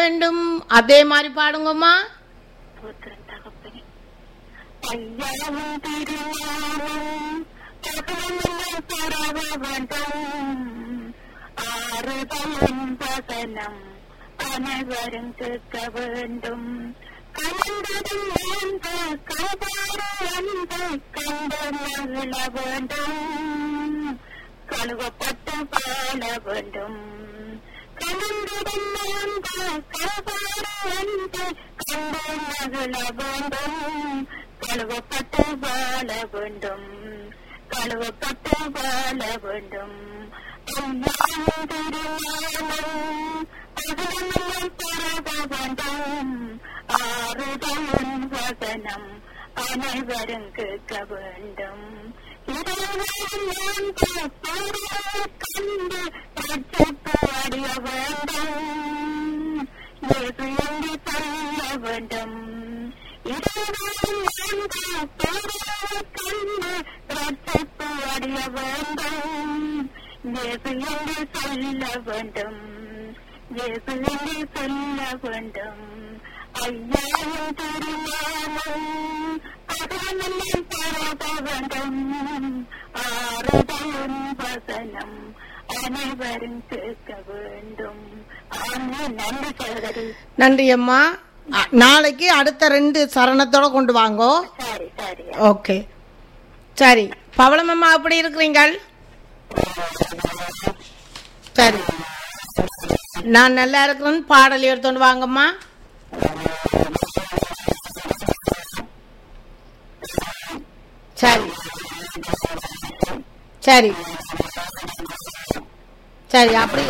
வேண்டும் அதே மாதிரி பாடுங்கம்மா ஸ்தோத்திரம் தகப்பனே ஐயாவும் திருநாமம் தகவலும் பரவ வேண்டும் ஆறுதலும் வசனம் அனைவரும் கேட்க வேண்டும் கலந்ததும் அந்த கலபாறு அந்த கண்டு மகிழ வேண்டும் கழுவப்பட்டு வாழ வேண்டும் கலந்ததும் அந்த கலபாறு அந்த கண்டு மகிழ வேண்டும் கழுவப்பட்டு வாழ வேண்டும் கழுவப்பட்டு வாழ வேண்டும் ஐயாவும் திருநாமம் அகலமெல்லாம் பரவ வேண்டும் ஆறுதலும் வசனம் அனைவரும் கேட்க வேண்டும் இறைவன் கண்டு ரட்சிப்பு அடைய வேண்டும் இயேசு என்று சொல்ல வேண்டும் இறைவன் கண்டு ரட்சிப்பு அடைய வேண்டும் இயேசு என்று சொல்ல வேண்டும் இயேசு என்று சொல்ல வேண்டும் ஐயாவும் திருநாமம் அகலமெல்லாம் பரவ வேண்டும் ஆறுதலும் வசனம் அனைவரும் கேட்க வேண்டும் ஆமென். நன்றி சகோதரி நன்றி அம்மா அ, நாளைக்கு அடுத்த ரெண்டு சரணத்தோட கொண்டு வாங்கோ சரி சரி ஓகே சரி பவளம் அம்மா எப்படி இருக்கிறீங்கள் சரி நான் நல்லா இருக்கிறேன்னு பாடல் எடுத்துட்டு வாங்கம்மா சரி சரி சரி அப்படி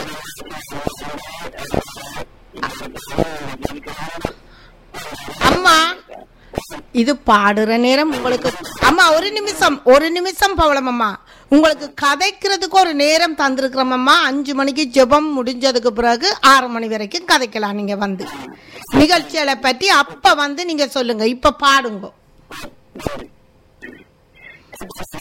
அம்மா இது பாடுற நேரம் உங்களுக்கு அம்மா ஒரு நிமிஷம் ஒரு நிமிஷம் பவளம் அம்மா உங்களுக்கு கதைக்கிறதுக்கு ஒரு நேரம் தந்திருக்கிறோம் அம்மா அஞ்சு மணிக்கு ஜெபம் முடிஞ்சதுக்கு பிறகு ஆறு மணி வரைக்கும் கதைக்கலாம் நீங்க வந்து நிகழ்ச்சிகளை பற்றி அப்ப வந்து நீங்க சொல்லுங்க இப்ப பாடுங்க